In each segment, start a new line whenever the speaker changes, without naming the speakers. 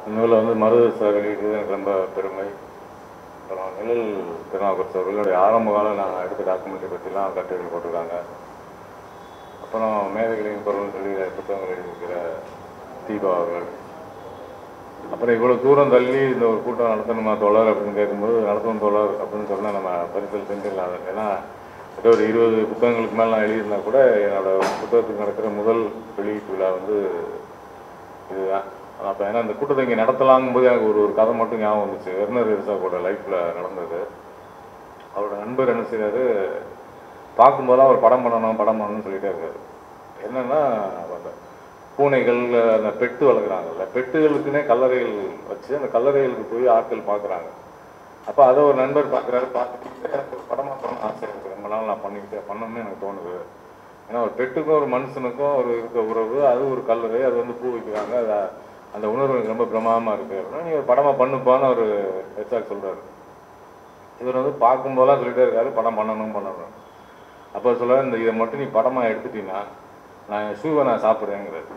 நூலில் வந்து மருது சார் வெளியிட்டது எனக்கு ரொம்ப பெருமை அப்புறம் நிழல் திருநாகூர் சார் இவர்களுடைய ஆரம்ப காலம் நான் எடுத்த டாக்குமெண்ட்ரி பற்றிலாம் கட்டுரை போட்டிருக்காங்க அப்புறம் மேதைகளின் பொருள் சொல்லி புத்தகங்கள் எழுதியிருக்கிற தீபா அவர்கள் அப்புறம் இவ்வளோ தூரம் தள்ளி இந்த ஒரு கூட்டம் நடத்தணுமா தோழர் அப்படின்னு கேட்கும்போது நடத்தணும் தோழர் அப்படின்னு சொன்னால் நம்ம பரிசல் செஞ்சிடலாம் அது. ஏன்னா கிட்ட ஒரு இருபது புத்தகங்களுக்கு மேலே நான் எழுதியிருந்தா கூட என்னோட புத்தகத்துக்கு நடக்கிற முதல் வெளியீட்டு விழா வந்து இதுதான் அப்போ ஏன்னா இந்த கூட்டத்தை இங்கே நடத்தலாங்கும்போது எனக்கு ஒரு ஒரு கதை மட்டும் ஞாபகம் வந்துச்சு வெர்னர் எரிசாக்கோட லைஃப்பில் நடந்தது அவரோட நண்பர் என்ன செய்றாரு பார்க்கும்போதெல்லாம் அவர் படம் பண்ணணும் படம் பண்ணணும்னு சொல்லிட்டே இருக்காரு என்னன்னா அந்த பூனைகள் அந்த பெட்டு வளர்க்குறாங்கல்ல பெட்டுகளுக்குன்னே கல்லறைகள் வச்சு அந்த கல்லறைகளுக்கு போய் ஆட்கள் பார்க்குறாங்க அப்போ அதை ஒரு நண்பர் பார்க்குறாரு பார்த்துட்டு எனக்கு ஒரு படமாக பண்ணணும் ஆசை இருக்குது ரொம்ப நாள் நான் பண்ணிக்கிட்டே பண்ணணும்னு எனக்கு தோணுது ஏன்னா ஒரு பெட்டுக்கும் ஒரு மனுஷனுக்கும் ஒரு இருக்க உறவு அது ஒரு கல்லறை அது வந்து பூ வைக்கிறாங்க அது அந்த உணர்வு எனக்கு ரொம்ப பிரமாதமாக இருக்குது அப்படின்னா நீங்கள் ஒரு படமாக பண்ணுப்பான்னு ஒரு ஹெச்ஆர் சொல்கிறாரு இவர் வந்து பார்க்கும்போதெல்லாம் சொல்லிட்டே இருக்காரு படம் பண்ணணும் பண்ணணும் அப்போ சொல்ல இந்த இதை மட்டும் நீ படமாக எடுத்துட்டீங்கன்னா நான் ஷூவை நான் சாப்பிட்றேங்கிறாரு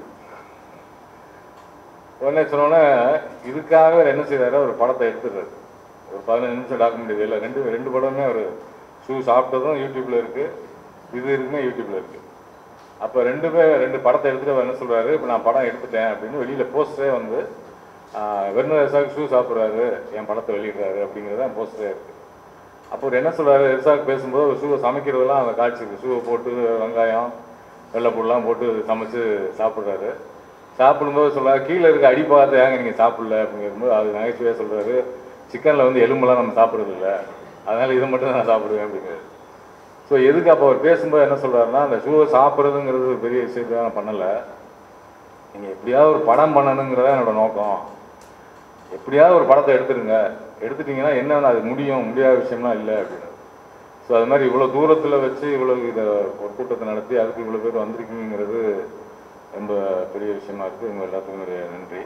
உடனே சொன்னோன்னே இதுக்காக அவர் என்ன செய்றாரு ஒரு படத்தை எடுத்துடுறாரு ஒரு பதினஞ்சு நிமிஷம் டாக்குமெண்ட் இல்லை ரெண்டு ரெண்டு படமே அவர் ஷூ சாப்பிட்டதும் யூடியூப்ல இருக்கு இது இருக்குமே யூடியூப்ல இருக்கு அப்போ ரெண்டு பேர் ரெண்டு படத்தை எடுத்துட்டு அவர் என்ன சொல்றாரு இப்போ நான் படம் எடுத்துட்டேன் அப்படின்னு வெளியில போஸ்டரே வந்து வெறும் ரசாக் ஷூ சாப்பிட்றாரு என் படத்தை வெளியிடுறாரு அப்படிங்கிறது தான் போஸ்டரே இருக்கு அப்போ அவர் என்ன சொல்றாரு ரிசாக் பேசும்போது ஒரு ஷூவை சமைக்கிறதெல்லாம் அந்த காட்சி இருக்கு ஷூவை போட்டு வெங்காயம் வெள்ளைப்பூடெல்லாம் போட்டு சமைச்சு சாப்பிட்றாரு சாப்பிடும்போது சொல்றாரு கீழே இருக்க அடி பார்த்து ஏங்க நீங்கள் சாப்பிடல அப்படிங்கும்போது அது நகைச்சுவையாக சொல்றாரு சிக்கனில் வந்து எலும்பெல்லாம் நம்ம சாப்பிட்றது இல்ல அதனால இதை மட்டும் நான் சாப்பிடுவேன் அப்படிங்கிறாரு ஸோ எதுக்கு அப்போ அவர் பேசும்போது என்ன சொல்றாருன்னா அந்த ஷூவை சாப்பிட்றதுங்கிறது ஒரு பெரிய விஷயத்தை நான் பண்ணலை நீங்கள் எப்படியாவது ஒரு படம் பண்ணணுங்கிறதா என்னோட நோக்கம் எப்படியாவது ஒரு படத்தை எடுத்துருங்க எடுத்துட்டீங்கன்னா என்ன அது முடியும் முடியாத விஷயம்லாம் இல்லை அப்படின்னு ஸோ அது மாதிரி இவ்வளோ தூரத்தில் வச்சு இவ்வளோ இதை ஒரு கூட்டத்தை நடத்தி அதுக்கு இவ்வளோ பேர் வந்திருக்கீங்கிறது ரொம்ப பெரிய விஷயமா இருக்குது உங்கள் எல்லாத்துக்கும் என்னுடைய நன்றி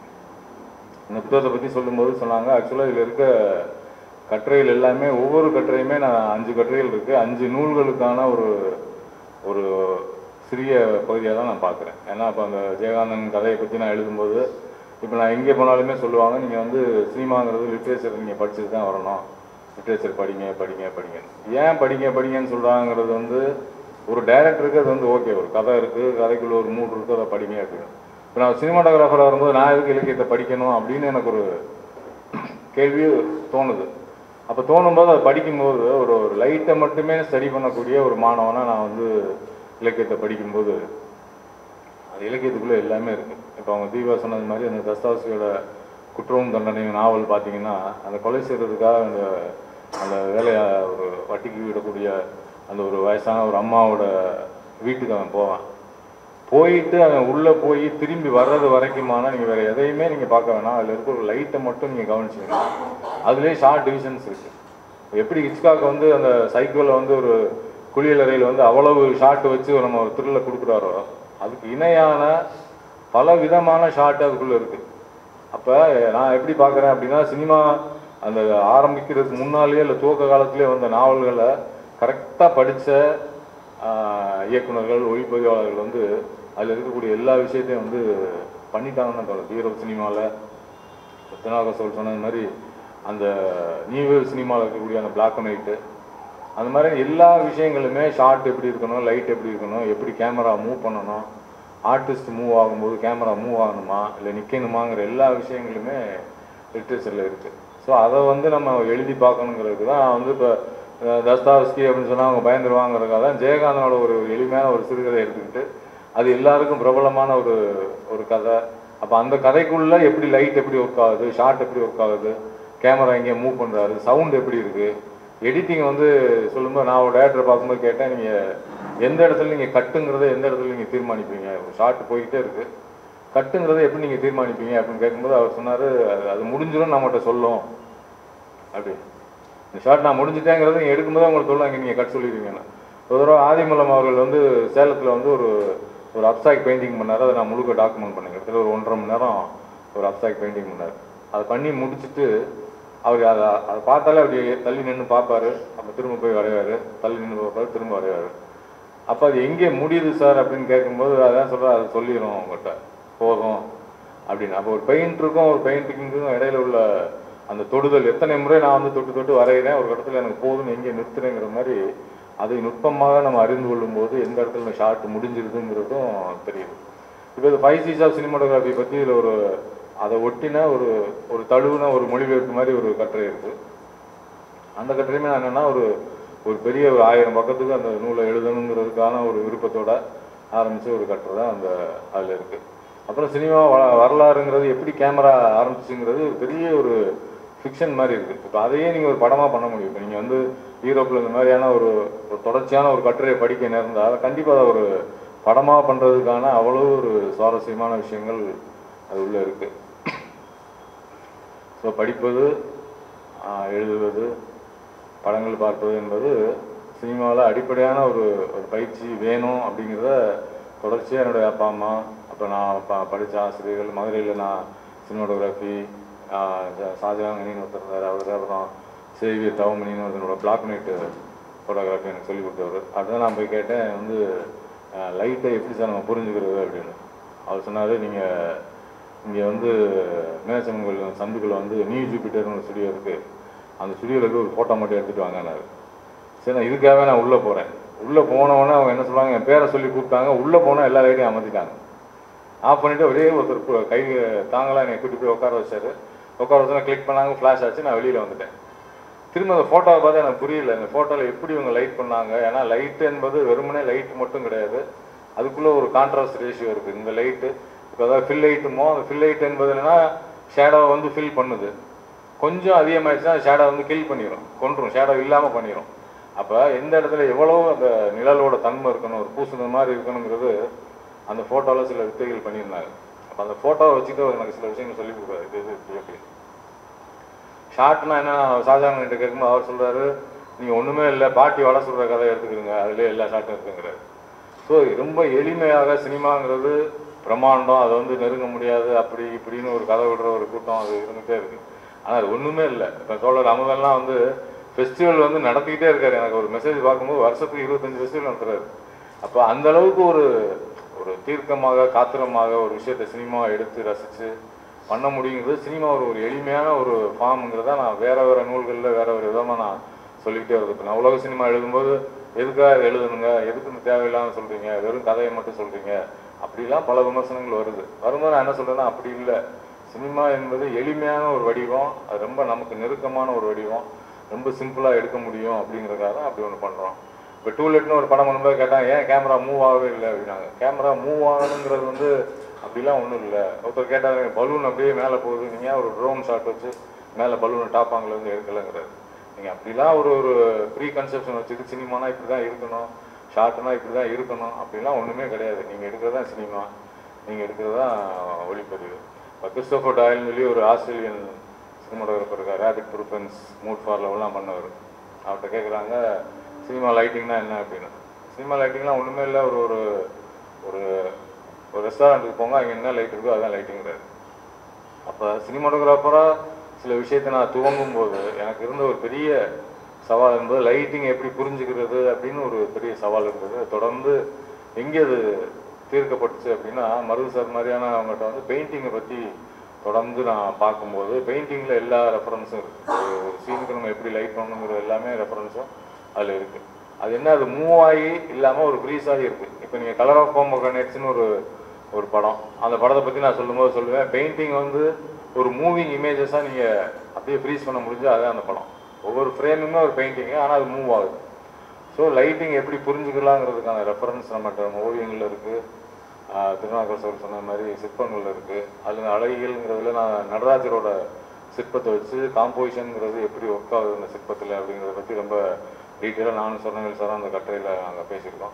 இந்த புத்தகத்தை பற்றி சொல்லும்போது சொன்னாங்க ஆக்சுவலாக இதில் இருக்க கட்டுரைகள் எல்லாமே ஒவ்வொரு கட்டுரையுமே நான் அஞ்சு கட்டுரைகள் இருக்குது அஞ்சு நூல்களுக்கான ஒரு ஒரு சிறிய பகுதியாக தான் நான் பார்க்குறேன் ஏன்னா இப்போ அந்த ஜெயகாந்தன் கதையை பற்றி நான் எழுதும்போது இப்போ நான் எங்கே போனாலுமே சொல்லுவாங்க நீங்கள் வந்து சினிமாங்கிறது லிட்ரேச்சர் நீங்கள் படிச்சுட்டு தான் வரணும் லிட்ரேச்சர் படிங்க படிங்க படிங்க ஏன் படிங்க படிங்கன்னு சொல்கிறாங்கிறது வந்து ஒரு டைரக்டருக்கு அது வந்து ஓகே ஒரு கதை இருக்குது கதைக்குள்ள ஒரு மூடு இருக்குது அதை படிங்க அப்படின்னு இப்போ நான் சினிமாட்டோகிராஃபராக வரும்போது நான் எதுக்கு இலக்கியத்தை படிக்கணும் அப்படின்னு எனக்கு ஒரு கேள்வி தோணுது அப்போ தோணும்போது அதை படிக்கும்போது ஒரு ஒரு லைட்டை மட்டுமே ஸ்டடி பண்ணக்கூடிய ஒரு மாணவனை நான் வந்து இலக்கியத்தை படிக்கும்போது அது இலக்கியத்துக்குள்ளே எல்லாமே இருக்குது இப்போ அவங்க தீபா சொன்னது மாதிரி அந்த தஸ்தாவசியோட குற்றமும் தண்டனையும் நாவல் பார்த்தீங்கன்னா அந்த கொலை செய்கிறதுக்காக அந்த அந்த வேலையை ஒரு வட்டிக்கு விடக்கூடிய அந்த ஒரு வயசான ஒரு அம்மாவோட வீட்டுக்கு அவன் போவான் போயிட்டு அவன் உள்ளே போய் திரும்பி வர்றது வரைக்குமான நீங்கள் வேறு எதையுமே நீங்கள் பார்க்க வேணாம் அதில் இருக்க ஒரு லைட்டை மட்டும் நீங்கள் கவனிச்சிங்கன்னா அதுலேயே ஷார்ட் டிவிஷன்ஸ் இருக்குது எப்படி ஹிச்காக் வந்து அந்த சைக்கிளில் வந்து ஒரு குளியலறையில் வந்து அவ்வளவு ஷாட் வச்சு நம்ம ஒரு த்ரில்லை கொடுக்குறாரோ அதுக்கு இணையான பல விதமான ஷாட் அதுக்குள்ளே இருக்குது அப்போ நான் எப்படி பார்க்குறேன் அப்படின்னா சினிமா அந்த ஆரம்பிக்கிறதுக்கு முன்னாலேயே இல்லை துவக்க காலத்திலே வந்த நாவல்களை கரெக்டாக படித்த இயக்குனர்கள் ஒளிப்பதிவாளர்கள் வந்து அதில் இருக்கக்கூடிய எல்லா விஷயத்தையும் வந்து பண்ணிட்டாங்கன்னு தோணுது ஹீரோ சினிமாவில் ரத்னாக சொல் சொன்னது மாதிரி அந்த நியூ வேவ் சினிமாவில் இருக்கக்கூடிய அந்த பிளாக் அண்ட் ஒயிட்டு அந்த மாதிரி எல்லா விஷயங்களுமே ஷார்ட் எப்படி இருக்கணும் லைட் எப்படி இருக்கணும் எப்படி கேமரா மூவ் பண்ணணும் ஆர்டிஸ்ட் மூவ் ஆகும்போது கேமரா மூவ் ஆகணுமா இல்லை நிற்கணுமாங்கிற எல்லா விஷயங்களுமே லிட்ரேச்சரில் இருக்குது ஸோ அதை வந்து நம்ம எழுதி பார்க்கணுங்கிறதுக்கு தான் நான் வந்து இப்போ தஸ்தாவஸ்கி அப்படின்னு சொன்னால் அவங்க பயந்துருவாங்கிறதுக்காக தான் ஜெயகாந்தனோட ஒரு எளிமையான ஒரு சிறுகதை எடுத்துக்கிட்டு அது எல்லாருக்கும் பிரபலமான ஒரு ஒரு கதை அப்போ அந்த கதைக்குள்ளே எப்படி லைட் எப்படி ஒர்க் ஆகுது ஷார்ட் எப்படி ஒர்க் ஆகுது கேமரா எங்கே மூவ் பண்ணுறாரு சவுண்ட் எப்படி இருக்குது எடிட்டிங் வந்து சொல்லும்போது நான் ஒரு டேரக்டரை பார்க்கும்போது கேட்டேன் நீங்கள் எந்த இடத்துல நீங்கள் கட்டுங்கிறத எந்த இடத்துல நீங்கள் தீர்மானிப்பீங்க ஒரு ஷார்ட் போய்கிட்டே இருக்குது கட்டுங்கிறத எப்படி நீங்கள் தீர்மானிப்பீங்க அப்படின்னு கேட்கும்போது அவர் சொன்னார் அது அது முடிஞ்சிடும் நம்மகிட்ட சொல்லும் அப்படி இந்த ஷார்ட் நான் முடிஞ்சிட்டேங்கிறத நீங்கள் எடுக்கும்போது உங்களுக்கு சொல்லுவாங்க நீங்கள் கட் சொல்லிடுவீங்கன்னு ஒரு தடவை ஆதிமலம் அவர்கள் வந்து சேலத்தில் வந்து ஒரு ஒரு அப்சாக் பெயிண்டிங் பண்ணார் அதை நான் முழுக்க டாக்குமெண்ட் பண்ணேன் கிட்டத்தட்ட ஒரு ஒன்றரை மணி நேரம் ஒரு அப்சாக் பெயிண்டிங் பண்ணார் அதை பண்ணி முடிச்சுட்டு அவர் அதை அதை பார்த்தாலே அப்படி தள்ளி நின்று பார்ப்பாரு அப்போ திரும்ப போய் வரைவார் தள்ளி நின்று பார்ப்பாரு திரும்ப வரைவார் அப்போ அது எங்கே முடியுது சார் அப்படின்னு கேட்கும்போது அதான் சொல்கிறார் அது சொல்லிடும் உங்கள்கிட்ட போதும் அப்படின்னு அப்போ ஒரு பெயிண்டருக்கும் ஒரு பெயிண்டிங்க்கும் இடையில உள்ள அந்த தொடுதல் எத்தனை முறை நான் வந்து தொட்டு தொட்டு வரைகிறேன் ஒரு இடத்துல எனக்கு போதும்னு எங்கே நிறுத்துறேங்கிற மாதிரி அதை நுட்பமாக நம்ம அறிந்து கொள்ளும்போது எந்த இடத்துல ஷார்ட் முடிஞ்சிருதுங்கிறதும் தெரியுது இப்போ இந்த ஃபைவ் சீஸ் ஆஃப் சினிமாட்டோகிராஃபி பற்றி இதில் ஒரு அதை ஒட்டின ஒரு ஒரு தழுவுன ஒரு மொழிபெயர்ப்பு மாதிரி ஒரு கட்டுரை இருக்குது அந்த கட்டுரையுமே நான் என்னன்னா ஒரு ஒரு பெரிய ஒரு ஆயிரம் பக்கத்துக்கு அந்த நூலை எழுதணுங்கிறதுக்கான ஒரு விருப்பத்தோட ஆரம்பிச்ச ஒரு கட்டுரை தான் அந்த அதில் இருக்கு அப்புறம் சினிமா வ- வரலாறுங்கிறது எப்படி கேமரா ஆரம்பிச்சுங்கிறது ஒரு பெரிய ஒரு ஃபிக்ஷன் மாதிரி இருக்கு இப்போ அதையே நீங்கள் ஒரு படமாக பண்ண முடியும் இப்போ நீங்கள் வந்து யூரோப்பில் இந்த மாதிரியான ஒரு ஒரு தொடர்ச்சியான ஒரு கட்டுரையை படிக்க நேர்ந்தால் கண்டிப்பாக அதை ஒரு படமாக பண்ணுறதுக்கான அவ்வளோ ஒரு சுவாரஸ்யமான விஷயங்கள் அது உள்ளே இருக்குது ஸோ படிப்பது ஆஹ், எழுதுவது படங்கள் பார்ப்பது என்பது சினிமாவில் அடிப்படையான ஒரு ஒரு பயிற்சி வேணும் அப்படிங்கிறத தொடர்ச்சியாக என்னுடைய அப்பா அம்மா அப்புறம் நான் ப படித்த ஆசிரியர்கள் மதுரையில் நான் சினிமாட்டோகிராஃபி ஷாஜகாங்கனின்னு ஒருத்தர் இருந்தார் அவர் அப்புறம் சேவியர் தவமணின்னு ஒருத்தனோட பிளாக் நைட்டு ஃபோட்டோகிராஃபி எனக்கு சொல்லிக் கொடுத்தவர் அதுதான் நான் போய் கேட்டேன் வந்து லைட்டை எப்படி சார் நம்ம புரிஞ்சுக்கிறது அப்படின்னு அவர் சொன்னார் நீங்கள் இங்கே வந்து மேச்சமன் கோயில் சந்துக்குள்ள வந்து நியூ ஜூபிட்டர்னு ஒரு ஸ்டுடியோ இருக்குது அந்த ஸ்டுடியோவில் இருக்க ஒரு ஃபோட்டோ மட்டும் எடுத்துகிட்டு வாங்கினாரு சரி நான் இதுக்காகவே நான் உள்ளே போகிறேன் உள்ளே போனவொடனே அவங்க என்ன சொல்லுவாங்க என் பேரை சொல்லி கூப்பிட்டாங்க உள்ளே போனால் எல்லா லைட்டையும் அமர்த்திட்டாங்க ஆஃப் பண்ணிவிட்டு வெளியே ஒருத்தர் கு- கை தாங்கலாம் என்னை கூட்டி போய் உட்கார வச்சாரு உட்கார வச்சு கிளிக் பண்ணாங்க ஃப்ளாஷ் ஆச்சு நான் வெளியில் வந்துட்டேன் திரும்ப அந்த ஃபோட்டோவை பார்த்து எனக்கு புரியல இந்த ஃபோட்டோவில் எப்படி இவங்க லைட் பண்ணாங்க ஏன்னா லைட் என்பது வெறுமனே லைட் மட்டும் கிடையாது அதுக்குள்ளே ஒரு கான்ட்ராஸ்ட் ரேஷியோ இருக்குது இந்த லைட்டு இப்போ அதாவது ஃபில் லைட்டுமோ அந்த ஃபில் லைட் என்பது என்னன்னா ஷேடோவை வந்து ஃபில் பண்ணுது கொஞ்சம் அதிகமாயிடுச்சுன்னா ஷேடோ வந்து கில் பண்ணிடும் கொன்றும் ஷேடோ இல்லாமல் பண்ணிடும் அப்போ எந்த இடத்துல எவ்வளோ அந்த நிழலோட தன்மை இருக்கணும் ஒரு பூசுன மாதிரி இருக்கணுங்கிறது அந்த ஃபோட்டோவில் சில வித்தைகள் பண்ணியிருந்தாங்க அப்போ அந்த ஃபோட்டோவை வச்சுட்டு அவர் எனக்கு சில விஷயங்கள் சொல்லி கொடுக்குறாரு இது இது இப்படி அப்படின்னு ஷார்ட்னா என்ன ஷாஜான் கிட்ட கேட்கும்போது அவர் சொல்றாரு நீங்க ஒண்ணுமே இல்லை பாட்டி வடை சொல்ற கதை எடுத்துக்கிறீங்க அதுலேயே எல்லா ஷார்ட்டும் இருக்குங்கிறாரு ஸோ ரொம்ப எளிமையாக சினிமாங்கிறது பிரம்மாண்டம் அதை வந்து நெருங்க முடியாது அப்படி இப்படின்னு ஒரு கதை விடுற ஒரு கூட்டம் அது இருந்துகிட்டே இருக்கு ஆனால் அது ஒண்ணுமே இல்லை இப்போ தோழர் அமுதெல்லாம் வந்து ஃபெஸ்டிவல் வந்து நடத்திக்கிட்டே இருக்காரு எனக்கு ஒரு மெசேஜ் பார்க்கும்போது வருஷத்துக்கு இருபத்தஞ்சு ஃபெஸ்டிவல் நடத்துறாரு அப்போ அந்த அளவுக்கு ஒரு ஒரு தீர்க்கமாக காத்திரமாக ஒரு விஷயத்தை சினிமாவை எடுத்து ரசித்து பண்ண முடியுங்கிறது சினிமா ஒரு ஒரு எளிமையான ஒரு ஃபார்ம்ங்கிறத நான் வேற வேற நூல்களில் வேற வேற விதமாக நான் சொல்லிக்கிட்டே வருது இப்போ நான் உலக சினிமா எழுதும்போது எதுக்காக இதை எழுதணுங்க எதுக்கு இந்த தேவையில்லாம சொல்றீங்க வெறும் கதையை மட்டும் சொல்றீங்க அப்படிலாம் பல விமர்சனங்கள் வருது வரும்போது நான் என்ன சொல்றேன்னா அப்படி இல்லை சினிமா என்பது எளிமையான ஒரு வடிவம் அது ரொம்ப நமக்கு நெருக்கமான ஒரு வடிவம் ரொம்ப சிம்பிளாக எடுக்க முடியும் அப்படிங்கிறதுக்காக தான் அப்படி ஒன்று பண்ணுறோம் இப்போ டூலெட்னு ஒரு படம் பண்ணும்போது கேட்டாங்க ஏன் கேமரா மூவ் ஆகவே இல்லை அப்படின்னாங்க கேமரா மூவ் ஆகணுங்கிறது வந்து அப்படிலாம் ஒன்றும் இல்லை ஒருத்தர் கேட்டாங்க பலூன் அப்படியே மேலே போகுது நீங்கள் ஒரு ட்ரோன் ஷாட் வச்சு மேலே பலூனை டாப் ஆங்கில் வந்து எடுக்கலைங்கிறாரு நீங்கள் அப்படிலாம் ஒரு ஒரு ப்ரீ கன்செப்ஷன் வச்சுட்டு சினிமானா இப்படி தான் இருக்கணும் ஷார்ட்னா இப்படி தான் இருக்கணும் அப்படிலாம் ஒன்றுமே கிடையாது நீங்கள் எடுக்கிறது தான் சினிமா நீங்கள் எடுக்கிறது தான் ஒளிப்பதிவு இப்போ கிறிஸ்டோஃபர் டாயல்னு சொல்லி ஒரு ஆஸ்திரேலியன் சினிமாட்டோகிராஃபர் இருக்கார் ரேபிட் ப்ரூஃபன்ஸ் மூட் ஃபார் லெவலாம் பண்ணவர் அவர்கிட்ட கேட்குறாங்க சினிமா லைட்டிங்னா என்ன அப்படின்னு சினிமா லைட்டிங்லாம் ஒன்றுமே இல்லை ஒரு ஒரு ஒரு ஒரு ரெஸ்டாரண்ட்டுக்கு போங்க அங்கே என்ன லைட் இருக்கோ அதான் லைட்டிங்கிறாரு அப்போ சினிமாட்டோகிராஃபராக சில விஷயத்தை நான் துவங்கும் போது எனக்கு இருந்த ஒரு பெரிய சவால் என்பது லைட்டிங் எப்படி புரிஞ்சுக்கிறது அப்படின்னு ஒரு பெரிய சவால் இருந்தது தொடர்ந்து எங்கே அது தீர்க்கப்பட்டுச்சு அப்படின்னா மருது சார் மாதிரியான அவங்ககிட்ட வந்து பெயிண்டிங்கை பற்றி தொடர்ந்து நான் பார்க்கும்போது பெயிண்டிங்கில் எல்லா ரெஃபரன்ஸும் இருக்குது ஒரு சீனுக்கு நம்ம எப்படி லைட் பண்ணணுங்கிற எல்லாமே ரெஃபரன்ஸும் அதில் இருக்குது அது என்ன அது மூவ் ஆகி இல்லாமல் ஒரு ஃப்ரீஸ் ஆகி இருக்குது இப்போ நீங்கள் கலர் ஆஃப் போமோகிரானேட்ஸ்னு ஒரு ஒரு படம் அந்த படத்தை பற்றி நான் சொல்லும்போது சொல்லுவேன் பெயிண்டிங் வந்து ஒரு மூவிங் இமேஜஸாக நீங்கள் அப்படியே ஃப்ரீஸ் பண்ண முடிஞ்சா அதுதான் அந்த படம் ஒவ்வொரு ஃப்ரேமுமே ஒரு பெயிண்டிங்கு ஆனால் அது மூவ் ஆகுது ஸோ லைட்டிங் எப்படி புரிஞ்சுக்கலாங்கிறதுக்கான ரெஃபரன்ஸ் நம்மகிட்ட ஓவியங்கள் இருக்குது திருநாகர் சார் சொன்ன மாதிரி சிற்பங்கள் இருக்குது அதில் அழகியல்ங்கிறதுல நான் நடராஜரோட சிற்பத்தை வச்சு காம்போசிஷனுங்கிறது எப்படி ஒர்க் ஆகுது அந்த சிற்பத்தில் அப்படிங்கிறத பற்றி ரொம்ப டீட்டெயிலாக நானும் சொன்னவேல் சாரும் அந்த கட்டுரையில் நாங்கள் பேசியிருக்கோம்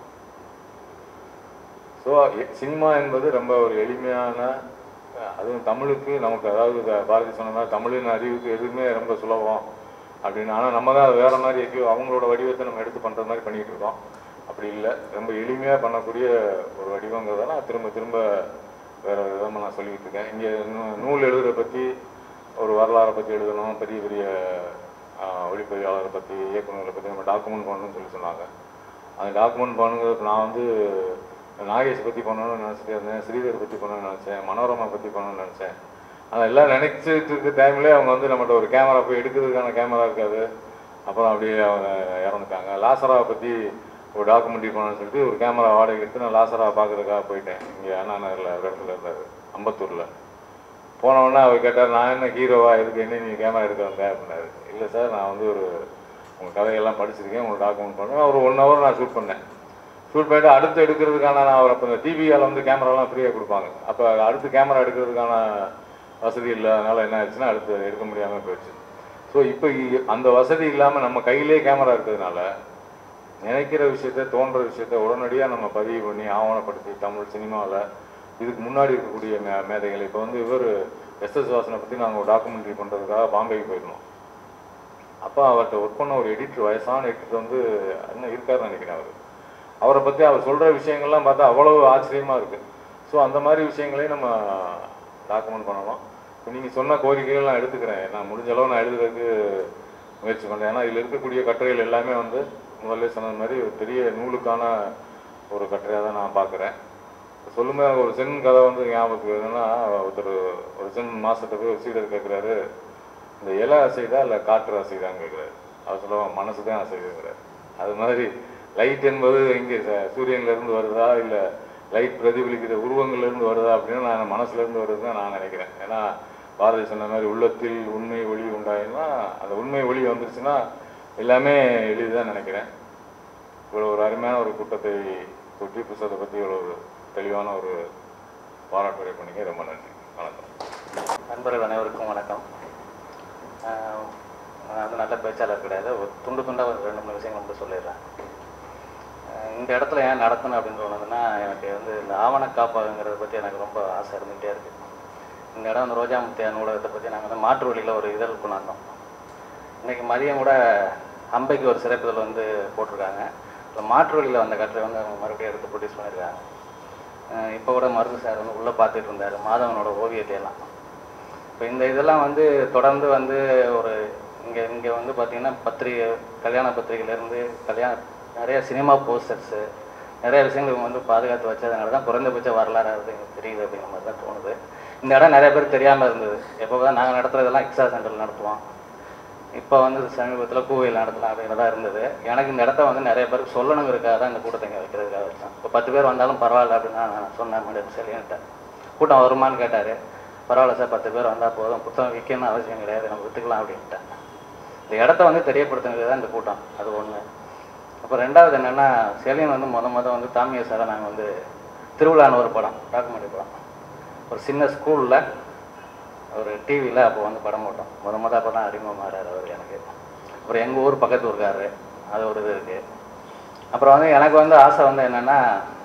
ஸோ சினிமா என்பது ரொம்ப ஒரு எளிமையான அஹ், அதுவும் தமிழுக்கு நமக்கு அதாவது இந்த பாரதி சொன்ன மாதிரி தமிழின் அறிவுக்கு எதுவுமே ரொம்ப சுலபம் அப்படின்னு ஆனால் நம்ம தான் வேற மாதிரி எங்கேயோ அவங்களோட வடிவத்தை நம்ம எடுத்து பண்ணுற மாதிரி பண்ணிட்டு இருக்கோம் அப்படி இல்லை ரொம்ப எளிமையாக பண்ணக்கூடிய ஒரு வடிவங்கிறத நான் திரும்ப திரும்ப வேற விதமாக நான் சொல்லிக்கிட்டு இருக்கேன் இங்கே நூல் எழுதுறத பற்றி ஒரு வரலாறை பற்றி எழுதணும் பெரிய பெரிய ஆஹ், ஒளிப்பதிவாளரை பற்றி இயக்குநர்களை பற்றி நம்ம டாக்குமெண்ட் பண்ணணும்னு சொல்லி சொன்னாங்க அந்த டாக்குமெண்ட் பண்ணுங்கிறது நான் வந்து நாகேஷ் பற்றி பண்ணணும்னு நினச்சிட்டு இருந்தேன் ஸ்ரீதர் பற்றி பண்ணணும்னு நினச்சேன் மனோரமா பற்றி பண்ணணும்னு நினச்சேன் அதெல்லாம் நினச்சிட்டு இருக்க டைம்லேயே அவங்க வந்து நம்மகிட்ட ஒரு கேமரா போய் எடுக்கிறதுக்கான கேமரா இருக்காது அப்புறம் அப்படியே அவங்க இறந்துட்டாங்க லாசராவை பற்றி ஒரு டாக்குமெண்ட்ரி பண்ணணும்னு சொல்லிட்டு ஒரு கேமரா வாடகை எடுத்து நான் லாசராவை பார்க்கறதுக்காக போயிட்டேன் இங்கே அண்ணா நகரில் ஒரு இடத்துல இருந்தார் அம்பத்தூரில் போனவுடனே அவர் கேட்டார் நான் என்ன ஹீரோவா இதுக்கு என்ன நீங்கள் கேமரா எடுக்க வந்த அப்படின்னாரு இல்லை சார் நான் வந்து ஒரு உங்கள் கதையெல்லாம் படிச்சிருக்கேன் உங்களுக்கு டாக்குமெண்ட் பண்ணேன் ஒரு ஒன் ஹவர் நான் ஷூட் பண்ணேன் ஷூட் பண்ணிட்டு அடுத்து எடுக்கிறதுக்கான நான் அவர் அப்போ இந்த டிவியால் வந்து கேமராலாம் ஃப்ரீயாக கொடுப்பாங்க அப்போ அடுத்து கேமரா எடுக்கிறதுக்கான வசதி இல்லை அதனால் என்ன ஆச்சுன்னா அடுத்து எடுக்க முடியாமல் போயிடுச்சு ஸோ இப்போ அந்த வசதி இல்லாமல் நம்ம கையிலே கேமரா இருக்கிறதுனால நினைக்கிற விஷயத்த தோன்ற விஷயத்த உடனடியாக நம்ம பதிவு பண்ணி ஆவணப்படுத்தி தமிழ் சினிமாவில் இதுக்கு முன்னாடி இருக்கக்கூடிய மே மேதைகள் இப்போ வந்து இவர் எஸ் எஸ் வாசனை பற்றி நாங்கள் ஒரு டாக்குமெண்ட்ரி பண்ணுறதுக்காக பாம்பேக்கு போயிருந்தோம் அப்போ அவர்கிட்ட ஒர்க் பண்ண ஒரு எடிட்டர் வயசான எடிட்டர் வந்து இன்னும் இருக்காருன்னு நினைக்கிறேன் அவர் அவரை பற்றி அவர் சொல்கிற விஷயங்கள்லாம் பார்த்தா அவ்வளவு ஆச்சரியமாக இருக்குது ஸோ அந்த மாதிரி விஷயங்களையும் நம்ம டாக்குமெண்ட் பண்ணணும் இப்போ நீங்கள் சொன்ன கோரிக்கைகள் நான் எடுத்துக்கிறேன் நான் முடிஞ்ச அளவு நான் எழுதுறதுக்கு முயற்சி பண்ணுறேன் ஏன்னா இதில் இருக்கக்கூடிய கட்டுரைகள் எல்லாமே வந்து முதல்ல சொன்னது மாதிரி ஒரு பெரிய நூலுக்கான ஒரு கட்டுரையாக தான் நான் பார்க்குறேன் சொல்லும்போது எனக்கு ஒரு சென் கதை வந்து ஞாபகத்துக்கு வருதுன்னா ஒருத்தர் ஒரு சென் மாசத்தை போய் ஒரு சீடர் கேட்குறாரு இந்த இலை அசைதா இல்லை காற்று அசைதான்னு கேட்குறாரு அவர் சொல்லுவாங்க மனசு தான் அசைதுங்கிறார் அது மாதிரி லைட் என்பது இங்கே சூரியன்ல இருந்து வருதா இல்லை லைட் பிரதிபலிக்கிற உருவங்கள்ல இருந்து வருதா அப்படின்னு நான் மனசுல இருந்து வருதுன்னு நான் நினைக்கிறேன் ஏன்னா பாரதி சொன்ன மாதிரி உள்ளத்தில் உண்மை ஒளி உண்டாயினா அந்த உண்மை ஒளி வந்துருச்சுன்னா எல்லாமே எளிதுதான் நினைக்கிறேன் இவ்வளோ ஒரு அருமையான ஒரு கூட்டத்தை கூட்டி புத்தகத்தை பற்றி இவ்வளோ ஒரு தெளிவான ஒரு பாராட்டுரை பண்ணிங்க ரொம்ப நன்றி வணக்கம்
நண்பர்கள் அனைவருக்கும் வணக்கம் ஆஹ் நான் வந்து நல்ல பேச்சாளர் கிடையாது ஒரு துண்டு துண்டாக ஒரு ரெண்டு மூணு விஷயங்கள் மட்டும் சொல்லிடுறேன் ஆஹ் இந்த இடத்துல ஏன் நடத்தணும் அப்படின்னு சொன்னதுன்னா எனக்கு வந்து இந்த ஆவண காப்பகங்கிறத பற்றி எனக்கு ரொம்ப ஆசை இருந்துகிட்டே இருக்குது இந்த இடம் வந்து ரோஜா முத்தியா நூலகத்தை பற்றி நாங்கள் வந்து மாற்று வழியில் ஒரு இதழ் கொண்டாந்தோம் இன்னைக்கு மதியம் கூட அம்பைக்கு ஒரு சிறப்புதல் வந்து போட்டிருக்காங்க இந்த மாற்று வழியில் வந்த கட்டுரை வந்து அவங்க மறுபடியும் எடுத்து ப்ரொடியூஸ் பண்ணியிருக்காங்க ஆஹ் இப்போ கூட மருது சார் வந்து உள்ளே பார்த்துட்டு இருந்தார் மாதவனோட ஓவியத்தை எல்லாம் இப்போ இந்த இதெல்லாம் வந்து தொடர்ந்து வந்து ஒரு இங்கே இங்கே வந்து பார்த்தீங்கன்னா பத்திரிகை கல்யாண பத்திரிகையிலேருந்து கல்யாண நிறைய சினிமா போஸ்டர்ஸு நிறைய விஷயங்கள் இவங்க வந்து பாதுகாத்து வச்சதுனால தான் குறைந்தபட்ச வரலாறு அது எங்களுக்கு தெரியுது அப்படிங்கிற மாதிரி தான் தோணுது இந்த இடம் நிறைய பேர் தெரியாமல் இருந்தது எப்போ தான் நாங்கள் நடத்துறதெல்லாம் எக்ஸா சென்டரில் நடத்துவோம் இப்போ வந்து சமீபத்தில் கோவில் நடத்தலாம் அப்படின்றதா இருந்தது எனக்கு இந்த இடத்த வந்து நிறைய பேருக்கு சொல்லணுங்கிறதுக்காக தான் இந்த கூட்டத்தை இங்கே வைக்கிறதுக்காக வச்சேன் இப்போ பத்து பேர் வந்தாலும் பரவாயில்ல அப்படின்னு நான் சொன்னேன் மேடம் சரின்ட்டேன் கூட்டம் வருமான்னு கேட்டார் பரவாயில்ல சார் பத்து பேர் வந்தால் போதும் புத்தகம் விற்கணும்னு அவசியம் கிடையாது நம்ம விற்றுக்கலாம் அப்படின்ட்டேன் இந்த இடத்த வந்து தெரியப்படுத்துனது தான் இந்த கூட்டம் அது ஒன்று அப்போ ரெண்டாவது என்னென்னா செலியன் வந்து முத முத வந்து தாமிய சாரை நாங்கள் வந்து திருவிழான்னு ஒரு படம் டாக்குமெண்ட்ரி படம் ஒரு சின்ன ஸ்கூலில் ஒரு டிவியில் அப்போ வந்து படம் போட்டோம் முத முத அப்போ தான் அறிமுகமாகிறார் அவர் எனக்கு அப்புறம் எங்கள் ஊர் பக்கத்து ஊருக்காரு அது ஒரு இது இருக்குது அப்புறம் வந்து எனக்கு வந்து ஆசை வந்து என்னென்னா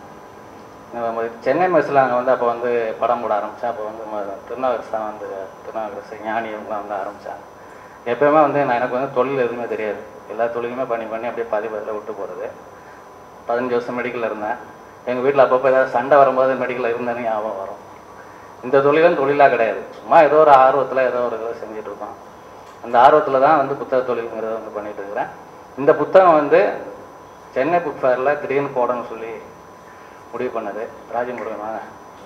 நம்ம சென்னை மெஸ்ஸில் அங்கே வந்து அப்போ வந்து படம் போட ஆரம்பித்தேன் அப்போ வந்து ம- திருநாவுக்கரசு தான் வந்து திருநாவுக்கரசு ஞானி இவங்கலாம் வந்து ஆரம்பித்தாங்க எப்பயுமே வந்து நான் எனக்கு வந்து தொழில் எதுவுமே தெரியாது எல்லா தொழிலுமே பண்ணி பண்ணி அப்படியே பாதி பாதியில் விட்டு போகிறது பதினஞ்சு வருஷம் மெடிக்கலில் இருந்தேன் எங்கள் வீட்டில் அப்பப்போ ஏதாவது சண்டை வரும்போது மெடிக்கலில் இருந்தேன்னு ஞாபகம் வரும் இந்த தொழிலும் தொழிலாக கிடையாது சும்மா ஏதோ ஒரு ஆர்வத்தில் ஏதோ ஒரு இதை செஞ்சுட்டு இருக்கோம் அந்த ஆர்வத்தில் தான் வந்து புத்தக தொழிலுங்கிறத வந்து பண்ணிட்டு இருக்கிறேன் இந்த புத்தகம் வந்து சென்னை புக் ஃபேரில் திடீர்னு போடணும்னு சொல்லி முடிவு பண்ணது ராஜமுருகன் வாங்க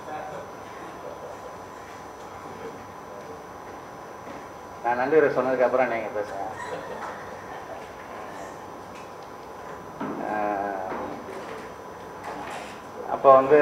நான் நன்றி உரை சொன்னதுக்கு அப்புறம் நீங்கள் பேசுங்க ஆஹ் அப்போ வந்து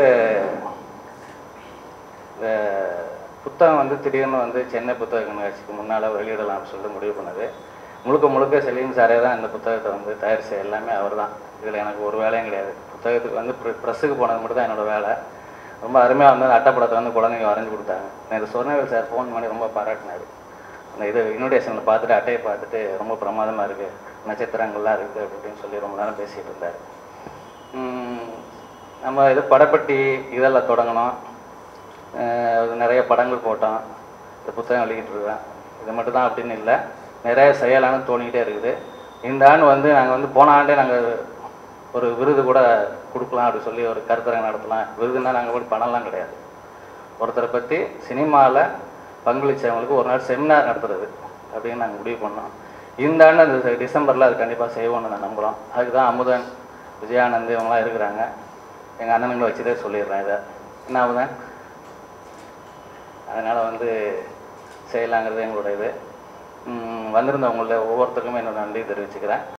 இந்த புத்தகம் வந்து திடீர்னு வந்து சென்னை புத்தக கண்காட்சிக்கு முன்னால் வெளியிடலாம்னு சொல்லிட்டு முடிவு பண்ணது முழுக்க முழுக்க செலீன் சாரே தான் இந்த புத்தகத்தை வந்து தயார் செய்ய எல்லாமே அவர் தான் இதில் எனக்கு ஒரு வேலையும் கிடையாது புத்தகத்துக்கு வந்து ப்ரெஸ்ஸுக்கு போனது மட்டும் தான் என்னோட வேலை ரொம்ப அருமையாக வந்து அந்த அட்டைப்படத்தை வந்து குழந்தைங்க வரைஞ்சி கொடுத்தாங்க நேற்று சொர்ணவேல் சார் ஃபோன் பண்ணி ரொம்ப பாராட்டினார் அந்த இது இன்விடேஷனில் பார்த்துட்டு அட்டையை பார்த்துட்டு ரொம்ப பிரமாதமாக இருக்குது நட்சத்திரங்கள்லாம் இருக்குது அப்படின்னு சொல்லி ரொம்ப நேரம் பேசிகிட்டு இருந்தார் உம், நம்ம இது படப்பட்டி இதெல்லாம் தொடங்கினோம் அஹ் அது நிறைய படங்கள் போட்டோம் இந்த புத்தகம் வெளியிட்டு இருக்கேன் இது மட்டும் தான் அப்படின்னு இல்லை நிறைய செய்யலாம்னு தோணிக்கிட்டே இருக்குது இந்த ஆண்டு வந்து நாங்கள் வந்து போன ஆண்டே நாங்கள் ஒரு விருது கூட கொடுக்கலாம் அப்படி சொல்லி ஒரு கருத்தரங்கு நடத்தலாம் விருதுன்னா நாங்கள் போய் பணம்லாம் கிடையாது ஒருத்தரை பற்றி சினிமாவில் பங்களிச்சவங்களுக்கு ஒரு நாள் செமினார் நடத்துறது அப்படின்னு நாங்கள் முடிவு பண்ணோம் இந்த ஆண்டு அந்த டிசம்பரில் அது கண்டிப்பாக செய்வோம்னு நான் நம்புகிறோம் அதுக்கு தான் அமுதன் விஜயானந்த் இவங்களாம் இருக்கிறாங்க எங்கள் அண்ணனுங்களை வச்சுதே சொல்லிடுறேன் இதை என்ன ஆகுதேன் அதனால் வந்து செய்யலாங்கிறது எங்களோட இது ம், வந்திருந்தவங்கள ஒவ்வொருத்தருக்குமே என்னோட நன்றி தெரிவிச்சுக்கிறேன்